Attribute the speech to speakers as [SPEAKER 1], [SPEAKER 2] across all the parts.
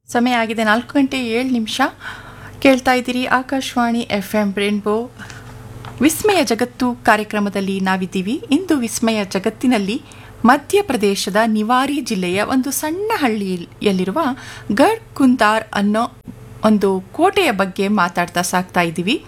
[SPEAKER 1] ಸಮಯ ಆಗಿದೆ ನಾಲ್ಕು ಗಂಟೆ ಏಳು ನಿಮಿಷ ಕೇಳ್ತಾ ಇದ್ದೀರಿ ಆಕಾಶವಾಣಿ ಎಫ್ ಎಂ ರೇನ್ಬೋ ವಿಸ್ಮಯ ಜಗತ್ತು ಕಾರ್ಯಕ್ರಮದಲ್ಲಿ ನಾವಿದ್ದೀವಿ ಇಂದು ವಿಸ್ಮಯ ಜಗತ್ತಿನಲ್ಲಿ ಮಧ್ಯಪ್ರದೇಶದ ನಿವಾರಿ ಜಿಲ್ಲೆಯ ಒಂದು ಸಣ್ಣ ಹಳ್ಳಿಯಲ್ಲಿರುವ ಗಡ್ ಕುಂದಾರ್ ಅನ್ನೋ ಒಂದು ಕೋಟೆಯ ಬಗ್ಗೆ ಮಾತಾಡ್ತಾ ಸಾಕ್ತಾ ಇದ್ದೀವಿ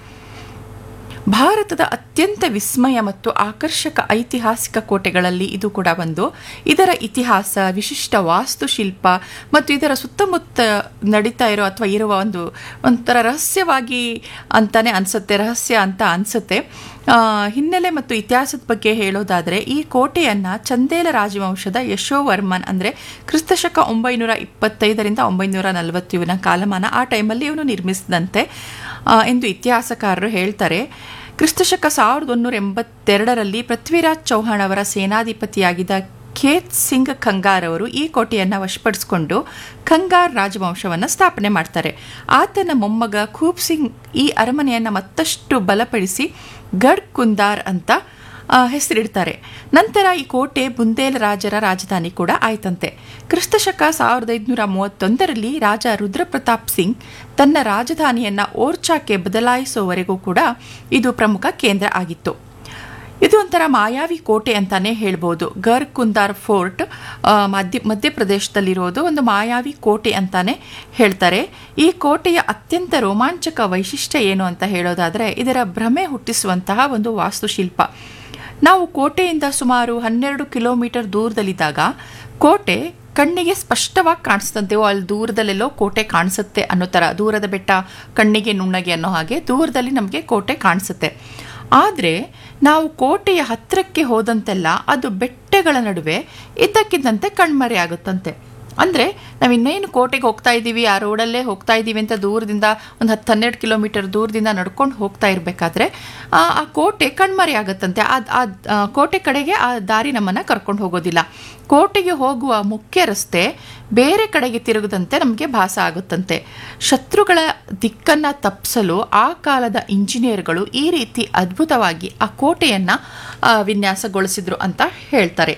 [SPEAKER 1] ಭಾರತದ ಅತ್ಯಂತ ವಿಸ್ಮಯ ಮತ್ತು ಆಕರ್ಷಕ ಐತಿಹಾಸಿಕ ಕೋಟೆಗಳಲ್ಲಿ ಇದು ಕೂಡ ಒಂದು ಇದರ ಇತಿಹಾಸ ವಿಶಿಷ್ಟ ವಾಸ್ತುಶಿಲ್ಪ ಮತ್ತು ಇದರ ಸುತ್ತಮುತ್ತ ನಡೀತಾ ಇರೋ ಅಥವಾ ಇರುವ ಒಂದು ಒಂಥರ ರಹಸ್ಯವಾಗಿ ಅಂತಾನೆ ಅನಿಸುತ್ತೆ ರಹಸ್ಯ ಅಂತ ಅನಿಸುತ್ತೆ ಹಿನ್ನೆಲೆ ಮತ್ತು ಇತಿಹಾಸದ ಬಗ್ಗೆ ಹೇಳೋದಾದರೆ ಈ ಕೋಟೆಯನ್ನು ಚಂದೇಲ ರಾಜವಂಶದ ಯಶೋವರ್ಮನ್ ಅಂದರೆ ಕ್ರಿಸ್ತಶಕ ಒಂಬೈನೂರ ಇಪ್ಪತ್ತೈದರಿಂದ ಒಂಬೈನೂರ ನಲವತ್ತು ಇವನ ಕಾಲಮಾನ ಆ ಟೈಮಲ್ಲಿ ಇವನು ನಿರ್ಮಿಸಿದಂತೆ ಎಂದು ಇತಿಹಾಸಕಾರರು ಹೇಳ್ತಾರೆ ಕ್ರಿಸ್ತಶಕ ಸಾವಿರದ ಒಂದೂರ ಎಂಬತ್ತೆರಡರಲ್ಲಿ ಪೃಥ್ವಿರಾಜ್ ಚೌಹಾಣ್ ಅವರ ಸೇನಾಧಿಪತಿಯಾಗಿದ್ದ ಖೇತ್ ಸಿಂಗ್ ಖಂಗಾರ್ ಅವರು ಈ ಕೋಟೆಯನ್ನು ವಶಪಡಿಸಿಕೊಂಡು ಖಂಗಾರ್ ರಾಜವಂಶವನ್ನು ಸ್ಥಾಪನೆ ಮಾಡ್ತಾರೆ ಆತನ ಮೊಮ್ಮಗ ಖೂಬ್ ಸಿಂಗ್ ಈ ಅರಮನೆಯನ್ನು ಮತ್ತಷ್ಟು ಬಲಪಡಿಸಿ ಗಡ್ ಕುಂದಾರ್ ಅಂತ ಹೆಸರಿಡ್ತಾರೆ ನಂತರ ಈ ಕೋಟೆ ಬುಂದೇಲ್ ರಾಜರ ರಾಜಧಾನಿ ಕೂಡ ಆಯ್ತಂತೆ ಕ್ರಿಸ್ತಶಕ ಸಾವಿರದ ಐದುನೂರ ಮೂವತ್ತೊಂದರಲ್ಲಿ ರಾಜ ರುದ್ರಪ್ರತಾಪ್ ಸಿಂಗ್ ತನ್ನ ರಾಜಧಾನಿಯನ್ನು ಓರ್ಚಾಕ್ಕೆ ಬದಲಾಯಿಸುವವರೆಗೂ ಕೂಡ ಇದು ಪ್ರಮುಖ ಕೇಂದ್ರ ಆಗಿತ್ತು ಇದು ಒಂಥರ ಮಾಯಾವಿ ಕೋಟೆ ಅಂತಾನೆ ಹೇಳ್ಬೋದು ಗರ್ ಕುಂದಾರ್ ಫೋರ್ಟ್ ಮಧ್ಯ ಮಧ್ಯಪ್ರದೇಶದಲ್ಲಿರೋದು ಒಂದು ಮಾಯಾವಿ ಕೋಟೆ ಅಂತಾನೆ ಹೇಳ್ತಾರೆ ಈ ಕೋಟೆಯ ಅತ್ಯಂತ ರೋಮಾಂಚಕ ವೈಶಿಷ್ಟ್ಯ ಏನು ಅಂತ ಹೇಳೋದಾದರೆ ಇದರ ಭ್ರಮೆ ಹುಟ್ಟಿಸುವಂತಹ ಒಂದು ವಾಸ್ತುಶಿಲ್ಪ ನಾವು ಕೋಟೆಯಿಂದ ಸುಮಾರು ಹನ್ನೆರಡು ಕಿಲೋಮೀಟರ್ ದೂರದಲ್ಲಿದ್ದಾಗ ಕೋಟೆ ಕಣ್ಣಿಗೆ ಸ್ಪಷ್ಟವಾಗಿ ಕಾಣಿಸ್ತಂತೆವೋ ಅಲ್ಲಿ ದೂರದಲ್ಲೆಲ್ಲೋ ಕೋಟೆ ಕಾಣಿಸುತ್ತೆ ಅನ್ನೋ ಥರ ದೂರದ ಬೆಟ್ಟ ಕಣ್ಣಿಗೆ ನುಣ್ಣಗೆ ಅನ್ನೋ ಹಾಗೆ ದೂರದಲ್ಲಿ ನಮಗೆ ಕೋಟೆ ಕಾಣಿಸುತ್ತೆ ಆದರೆ ನಾವು ಕೋಟೆಯ ಹತ್ತಿರಕ್ಕೆ ಹೋದಂತೆಲ್ಲ ಅದು ಬೆಟ್ಟಗಳ ನಡುವೆ ಇದ್ದಕ್ಕಿದ್ದಂತೆ ಕಣ್ಮರೆ ಆಗುತ್ತಂತೆ ಅಂದರೆ ನಾವು ಇನ್ನೇನು ಕೋಟೆಗೆ ಹೋಗ್ತಾ ಇದ್ದೀವಿ ಆ ರೋಡಲ್ಲೇ ಹೋಗ್ತಾ ಇದ್ದೀವಿ ಅಂತ ದೂರದಿಂದ ಒಂದು ಹತ್ತು ಹನ್ನೆರಡು ಕಿಲೋಮೀಟರ್ ದೂರದಿಂದ ನಡ್ಕೊಂಡು ಹೋಗ್ತಾ ಇರಬೇಕಾದ್ರೆ ಆ ಕೋಟೆ ಕಣ್ಮರೆ ಆಗುತ್ತಂತೆ ಆ ಕೋಟೆ ಕಡೆಗೆ ಆ ದಾರಿ ನಮ್ಮನ್ನು ಕರ್ಕೊಂಡು ಹೋಗೋದಿಲ್ಲ ಕೋಟೆಗೆ ಹೋಗುವ ಮುಖ್ಯ ರಸ್ತೆ ಬೇರೆ ಕಡೆಗೆ ತಿರುಗದಂತೆ ನಮಗೆ ಭಾಸ ಆಗುತ್ತಂತೆ ಶತ್ರುಗಳ ದಿಕ್ಕನ್ನು ತಪ್ಪಿಸಲು ಆ ಕಾಲದ ಇಂಜಿನಿಯರ್ಗಳು ಈ ರೀತಿ ಅದ್ಭುತವಾಗಿ ಆ ಕೋಟೆಯನ್ನು ವಿನ್ಯಾಸಗೊಳಿಸಿದ್ರು ಅಂತ ಹೇಳ್ತಾರೆ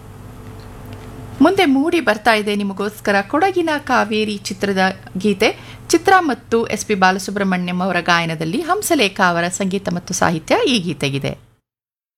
[SPEAKER 1] ಮುಂದೆ ಮೂಡಿ ಬರ್ತಾ ಇದೆ ನಿಮಗೋಸ್ಕರ ಕೊಡಗಿನ ಕಾವೇರಿ ಚಿತ್ರದ ಗೀತೆ ಚಿತ್ರ ಮತ್ತು ಎಸ್ ಪಿ ಬಾಲಸುಬ್ರಹ್ಮಣ್ಯಂ ಅವರ ಗಾಯನದಲ್ಲಿ ಹಂಸಲೇಖ ಅವರ ಸಂಗೀತ ಮತ್ತು ಸಾಹಿತ್ಯ ಈ ಗೀತೆಗಿದೆ